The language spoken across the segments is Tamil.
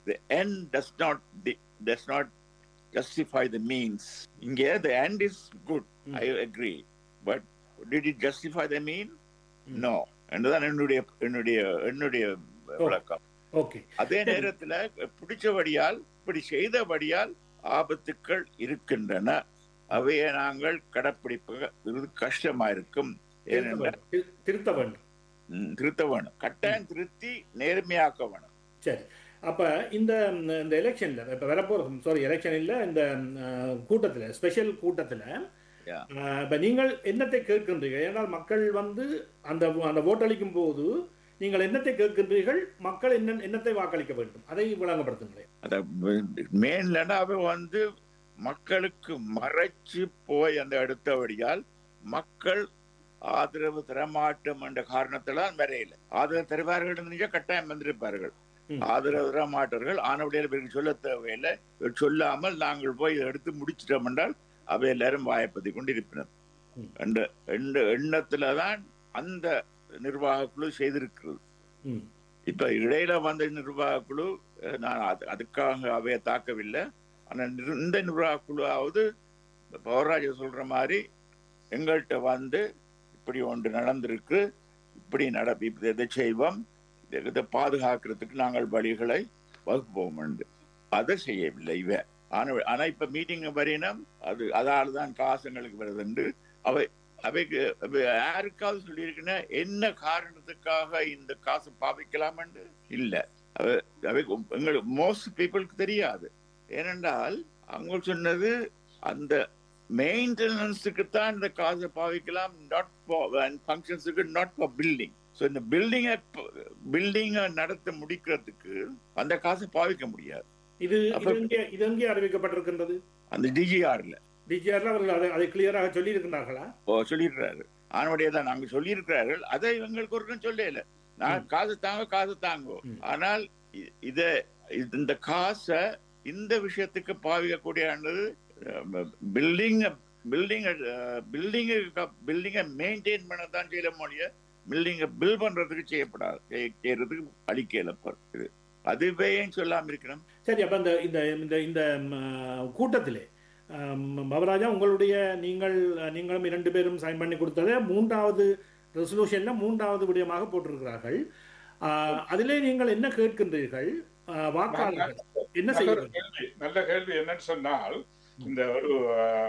the end does not the, does not justify the means. இங்கே the end is good. Mm. I agree. But did it justify the mean? Mm. No. என்றுதான் என்னுடைய என்னுடைய என்னுடைய விளக்கம் ஓகே அதே நேரத்துல பிடிச்சபடியால் இப்படி செய்தபடியால் ஆபத்துக்கள் இருக்கின்றன அவையை நாங்கள் கடைப்பிடிப்பது கஷ்டமா இருக்கும் திருத்த ஏனென்றால் வேண்டும் திரு- திருத்த வேண்டும் ம், திருத்த வேணும் கட்டாயம் திருத்தி நேர்மையாக்க வேணும் சரி அப்ப இந்த இந்த எலெக்ஷன்ல இப்ப வரப்போற சாரி எலெக்ஷன் இல்ல இந்த அஹ், கூட்டத்துல ஸ்பெஷல் கூட்டத்துல Yeah. அஹ், இப்ப நீங்கள் என்னத்தை கேட்கின்றீர்கள் ஏனால் மக்கள் வந்து அந்த அந்த ஓட்டளிக்கும் போது நீங்கள் என்னத்தை கேட்கின்றீர்கள் மக்கள் என்ன என்னத்தை வாக்களிக்க வேண்டும் அதை விளங்கப்படுத்துங்களேன் அத மெயின்லன்னா அவ வந்து மக்களுக்கு மறைச்சு போய் அந்த அடுத்தபடியால் மக்கள் ஆதரவு தரமாட்டோம் என்ற காரணத்திலாம் வரையில ஆதரவு தருவார்கள் என்று கட்டாயம் வந்திருப்பார்கள் ம். ஆதரவு தரமாட்டார்கள் ஆனவடியால் பிறகு சொல்ல தேவையில்லை இவர் சொல்லாமல் நாங்கள் போய் இதை எடுத்து முடிச்சிட்டோம் என்றால் அவை எல்லாரும் வாயப்பதி கொண்டிருப்பினர் ம். என்ற எண்ண எண்ணத்துல தான் அந்த நிர்வாக குழு செய்திருக்கிறது ம் இப்ப இடையில வந்த நிர்வாக குழு அஹ், நான் அது- அதுக்காக அவைய தாக்கவில்லை ஆனா நிர்- இந்த நிர்வாக குழுவாவது பவராஜ சொல்ற மாதிரி எங்கள்கிட்ட வந்து இப்படி ஒன்று நடந்திருக்கு இப்படி நட இப்ப இதை செய்வோம் இதை- இதை பாதுகாக்கிறதுக்கு நாங்கள் வழிகளை வகுப்போம் என்று அதை செய்யவில்லை இவ ஆனா ஆனா இப்ப மீட்டிங் வரையினம் அது அதால தான் காசு எங்களுக்கு வருதுண்டு அவை அவைக்கு அவை யாருக்காவது சொல்லியிருக்குன்னா என்ன காரணத்துக்காக இந்த காசு பாவிக்கலாம் என்று இல்ல அவை அவை எங்களுக்கு மோஸ்ட் பீப்புளுக்கு தெரியாது ஏனென்றால் அவங்க சொன்னது அந்த மெயின்டெனன்ஸுக்கு தான் இந்த காசை பாவிக்கலாம் நாட் ஃபங்க்ஷன்ஸுக்கு நாட் ஃபார் பில்டிங் ஸோ இந்த பில்டிங்கை பில்டிங்கை நடத்த முடிக்கிறதுக்கு அந்த காசை பாவிக்க முடியாது இது இது அப்ப- எங்கே இது எங்கே அறிவிக்கப்பட்டிருக்கின்றது அந்த டிஜிஆர்ல டிஜிஆர்ல அவர்கள் அதை அதை கிளியராக சொல்லி இருக்கிறார்களா ஓ சொல்லியிருக்கிறாரு ஆனவடைய தான் நாங்க சொல்லியிருக்கிறார்கள் அதை எங்களுக்கு ஒருக்கும் சொல்லல நான் காசு தாங்க காசு தாங்கோ ம். ஆனால் இ- இத இது- இந்த காசை இந்த விஷயத்துக்கு பாவிக்கக்கூடியது பில்டிங் பில்டிங் பில்டிங் பில்டிங்கை மெயின்டைன் பண்ண தான் செய்யல மொழிய பில்டிங்கை பில் பண்றதுக்கு செய்யப்படாது செய்ய- செய்யறதுக்கு அளிக்கலப்படுது அதுவே ஏன் சொல்லாம இருக்கணும் சரி அப்ப இந்த இந்த இந்த இந்த ம், கூட்டத்திலே ஆம், பவராஜா உங்களுடைய நீங்கள் நீங்களும் இரண்டு பேரும் சைன் பண்ணி கொடுத்ததை மூன்றாவது ரெசல்யூஷன்ல மூன்றாவது விடயமாக போட்டிருக்கிறார்கள் ஆ, அதிலே நீங்கள் என்ன கேட்கின்றீர்கள் ஆ, வாக்காளர்கள் என்ன நல்ல செய்ய ஒரு கேள்வி நல்ல கேள்வி என்னன்னு சொன்னால் இந்த ஒரு அஹ்,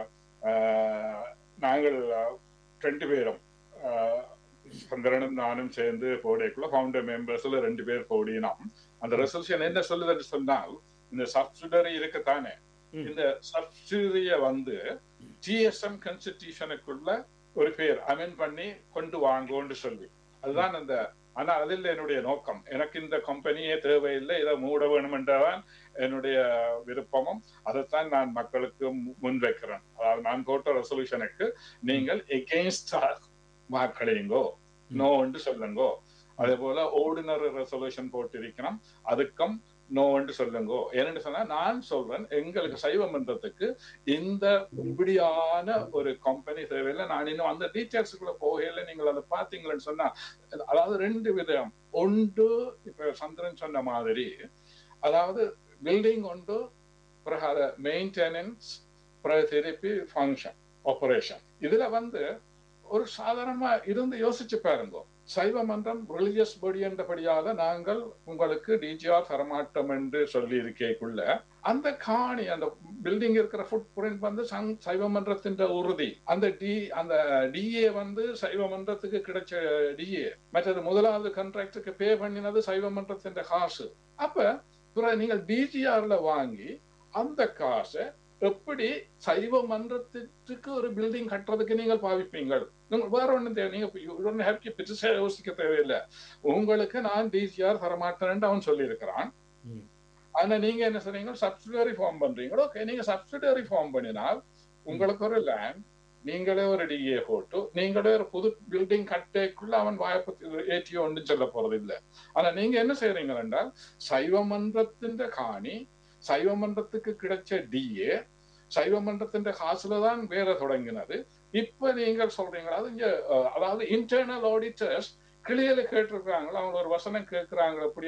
அஹ், நாங்கள் அஹ், ரெண்டு பேரும் அஹ், சந்திரனும் நானும் சேர்ந்து போடைக்குள்ள ஃபவுண்டர் மெம்பர்ஸ்ல ரெண்டு பேர் போடினோம் அந்த ரெசல்யூஷன் என்ன சொல்லுதுன்னு சொன்னால் இந்த சப்சிடரி இருக்குத்தானே ம். இந்த சப்சிடரிய வந்து ஜிஎஸ்எம் கான்ஸ்டிடியூஷனுக்குள்ள ஒரு பேர் அமெண்ட் பண்ணி கொண்டு வாங்கோன்னு சொல்லி அதுதான் அந்த ஆனா அதில் என்னுடைய நோக்கம் எனக்கு இந்த கம்பெனியே தேவையில்லை இதை மூட வேணும் என்றதான் என்னுடைய விருப்பமும் அதைத்தான் நான் மக்களுக்கு மு- முன்வைக்கிறேன் அதாவது நான் போட்ட ரெசல்யூஷனுக்கு நீங்கள் எகெயின்ஸ்ட் வாக்களியுங்கோ நோ என்று சொல்லுங்கோ அதே போல ஓர்டினரி ரெசல்யூஷன் போட்டிருக்கிறோம் அதுக்கும் நோ என்று சொல்லுங்கோ ஏன்னு சொன்னா நான் சொல்றேன் எங்களுக்கு சைவ மன்றத்துக்கு இந்த இப்படியான ஒரு கம்பெனி தேவையில்லை நான் இன்னும் அந்த டீட்டெயில்ஸுக்குள்ள போகையில நீங்கள் அதை பாத்தீங்களேன்னு சொன்னா அதாவது ரெண்டு விதம் ஒன்று இப்ப சந்திரன் சொன்ன மாதிரி அதாவது பில்டிங் ஒன்று பிறகு அதை மெயின்டெனன்ஸ் பிறகு திருப்பி ஃபங்க்ஷன் ஆபரேஷன் இதுல வந்து ஒரு சாதாரணமா இருந்து யோசிச்சு பாருங்க சைவ மன்றம் ரிலிஜியஸ் பாடி என்றபடியால நாங்கள் உங்களுக்கு டிஜிஆர் தரமாட்டோம் என்று சொல்லி இருக்கேக்குள்ள அந்த காணி அந்த பில்டிங் இருக்கிற ஃபுட் பிரிண்ட் வந்து சங்- சைவ மன்றத்தின் உறுதி அந்த டி அந்த டிஏ வந்து சைவ மன்றத்துக்கு கிடைச்ச டிஏ மற்றது முதலாவது கான்ட்ராக்டுக்கு பே பண்ணினது சைவ மன்றத்தின் காசு அப்ப பிறகு நீங்கள் டிஜிஆர்ல வாங்கி அந்த காசை எப்படி சைவ மன்றத்திற்கு ஒரு பில்டிங் கட்டுறதுக்கு நீங்கள் பாவிப்பீங்கள் நீங்கள் வேற ஒண்ணும் தேவை நீங்க you don't have to பெருசா யோசிக்க தேவையில்லை உங்களுக்கு நான் டிசிஆர் தரமாட்டேன்னு அவன் சொல்லி இருக்கிறான் ம். ஆனா நீங்க என்ன சொன்னீங்க சப்சிடரி ஃபார்ம் பண்றீங்க ஓகே நீங்க சப்சிடரி ஃபார்ம் பண்ணினால் உங்களுக்கு ஒரு லேண்ட் நீங்களே ஒரு டிஏ போட்டு நீங்களே ஒரு புது பில்டிங் கட்டேக்குள்ள அவன் வாய்ப்பு ஏற்றியோ ஒன்றும் சொல்ல போறது இல்லை ஆனா நீங்க என்ன செய்யறீங்க என்றால் சைவ மன்றத்தின் காணி சைவ மன்றத்துக்கு கிடைச்ச டிஏ சைவ மன்றத்தின் காசுல தான் வேற தொடங்கினது இப்ப நீங்கள் சொல்றீங்களா அது இங்க அஹ், அதாவது இன்டர்னல் ஆடிட்டர்ஸ் கிளியர்ல கேட்டிருக்காங்களா அவங்க ஒரு வசனம் கேட்கிறாங்க அப்படி